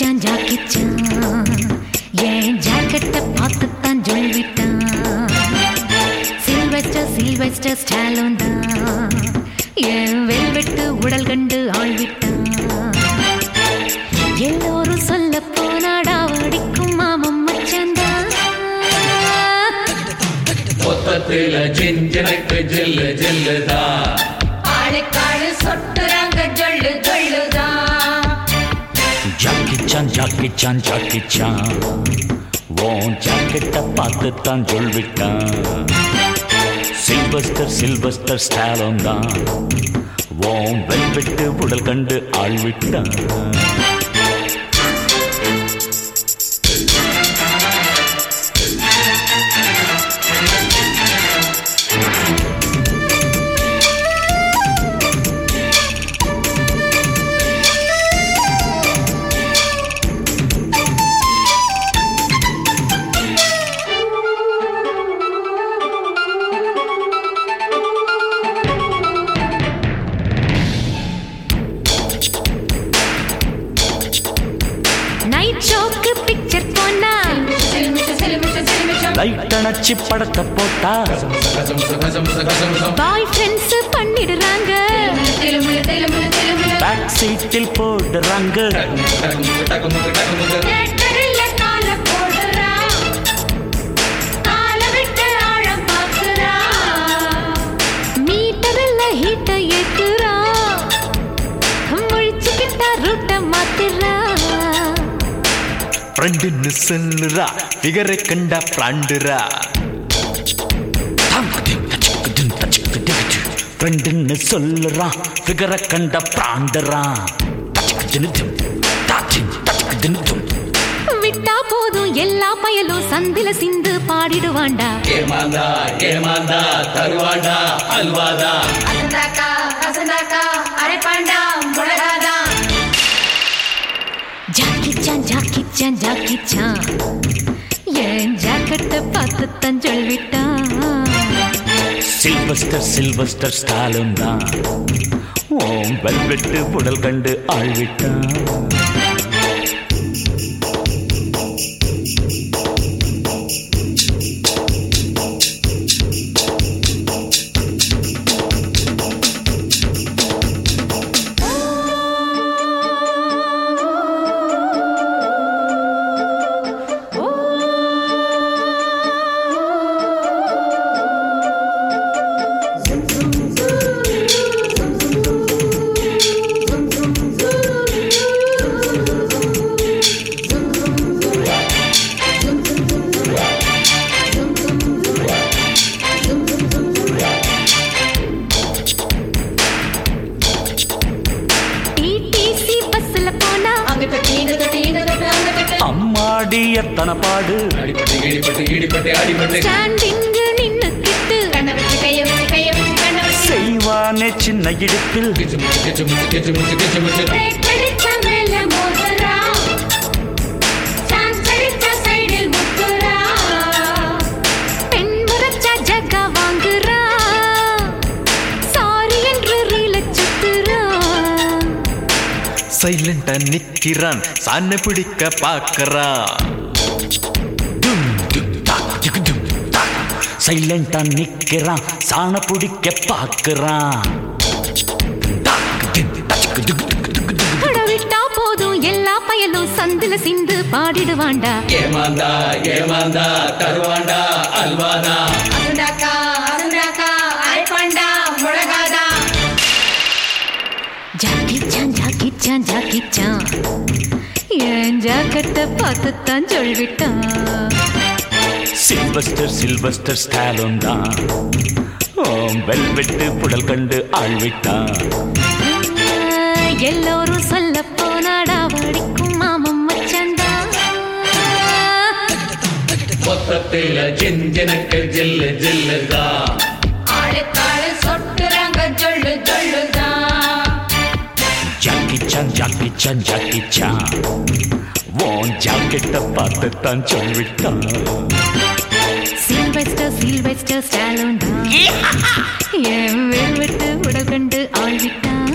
Jackie Chan Jackie Chan ஏன் ஜாக்கெட்டை பார்த்துத்தான் சொல்லிட்டான் சில்வெஸ்டர் சில்வெஸ்டர் ஸ்டாலும் தான் ஏன் வெல்வெட்டு உடல் கண்டு ஆழ்விட்டான் எல்லோரும் சொல்ல போனாடா வடிக்கும் மாமம் மச்சந்தான் மொத்தத்தில ஜிஞ்சனுக்கு ஜில்லு ஜில்லுதா ஆளுக்காளு சொட்டுறாங்க ஜொல்லு ஜொல்லுதான் ஜாக்கிச்சான் ஜாக்கிச்சான் ஜாக்கிச்சான் உன் ஜாக்கெட்டை பார்த்துத்தான் சொல்விட்டான் சில்வஸ்டர் சில்வஸ்டர் ஸ்டாலும் தான் உன் வெல்வெட்டு உடல் கண்டு ஆழ்விட்டான் நைட் ஷோக்கு பிக்சர் போனா சிலுமிஷம் சிலுமிஷம் சிலுமிஷம் லைட் அணைச்சி படத்தை போட்டா கசம் கசம் கசம் கசம் பாய் ஃப்ரெண்ட்ஸ் பண்ணிடுறாங்க திலுமுலு திலுமுலு திலுமுலு பேக் சீட்டில் போடுறாங்க டக்குமுக்கு டக்குமுக்கு டக்குமுக்கு தேட்டரில் கால போடுறான் கால விட்டு ஆழம் பார்க்குறான் மீட்டர்ல ஹீட்ட ஏத்துறா முழிச்சுக்கிட்டா ரூட்ட மாத்துறா ஃப்ரெண்டுன்னு சொல்லுறா ஃபிகரை கண்டா பிராண்டுரா ஃப்ரெண்டுன்னு சொல்லுறான் ஃபிகரை கண்ட பிராண்டறான் விட்டா போதும் எல்லா பயலும் சந்தில சிந்து பாடிடுவாண்டா ஏமாந்தா ஏமாந்தா தருவாண்டா அல்வாதா அசந்தாக்கா அசந்தாக்கா அரைப்பாண்டா முழகாதான் ஜாக்கிச்சான் ஜாக்கிச்சான் ஜாக்கிச்சான் ஏன் ஜாக்கெட்டை பார்த்துத்தான் சொல்லிட்டான் சில்வஸ்டர் சில்வஸ்டர் ஸ்டாலும் தான் ஓம் வெல்வெட்டு உடல் கண்டு ஆழ்விட்டான் டிடிசி பஸ்ல போனா அங்க தொட்டி இங்க தொட்டி இங்க தொட்டு அங்க தொட்டு அம்மாடி எத்தனை பாடு அடிப்பட்டு இடிப்பட்டு இடிப்பட்டு அடிப்பட்டு ஸ்டாண்டிங்கு நின்னுக்கிட்டு கண்ணை வச்சு கையை வச்சு கையை வச்சு கண்ணை வச்சு செய்வானே சின்ன இடுப்பில் கிச்சு முச்சு கிச்சு முச்சு கிச்சு முச்சு கிச்சு முச்சு பிரேக் அடிச்சா மேல மோதுறான் சான்ஸ் அடிச்சா சைடில் முத்துறான் பெண் முறைச்சா ஜக்கா வாங்குறா சாரி என்று ரீல சுத்துறா சைலண்டா நிக்கிறான் சான்ன பிடிக்க பாக்குறான் சைலண்டா நிக்கிறான் சாண பிடிக்க பாக்குறான் அட விட்டா போதும் எல்லா பயலும் சந்தில சிந்து பாடிடுவாண்டா ஏமாந்தா ஏமாந்தா தருவாண்டா அல்வாதா அசந்தாக்கா அசந்தாக்கா அரைப்பாண்டா முழகாதான் ஜாக்கிச்சான் ஜாக்கிச்சான் ஜாக்கிச்சான் ஏன் ஜாக்கெட்டை பார்த்துத்தான் சொல்லிட்டான் சில்வஸ்டர் சில்வஸ்டர் ஸ்டாலும் தான் ஓம் வெல்வெட்டு புடல் கண்டு ஆழ்விட்டான் எல்லோரும் சொல்ல போனாடா வடிக்கும் மாமம் மச்சந்தா மொத்தத்தில ஜிஞ்சனுக்கு ஜில்லு ஜில்லுதா ஆளுக்காளு சொட்டுறாங்க ஜொல்லு ஜொல்லுதான் ஜாக்கிச்சான் ஜாக்கிச்சான் ஜாக்கிச்சான் உன் ஜாக்கெட்டை பார்த்துத்தான் சொல்விட்டான் சில்வெஸ்டர் சில்வெஸ்டர் ஸ்டாலும் தான் என் விட்டு உடல் கண்டு ஆழ்விட்டான்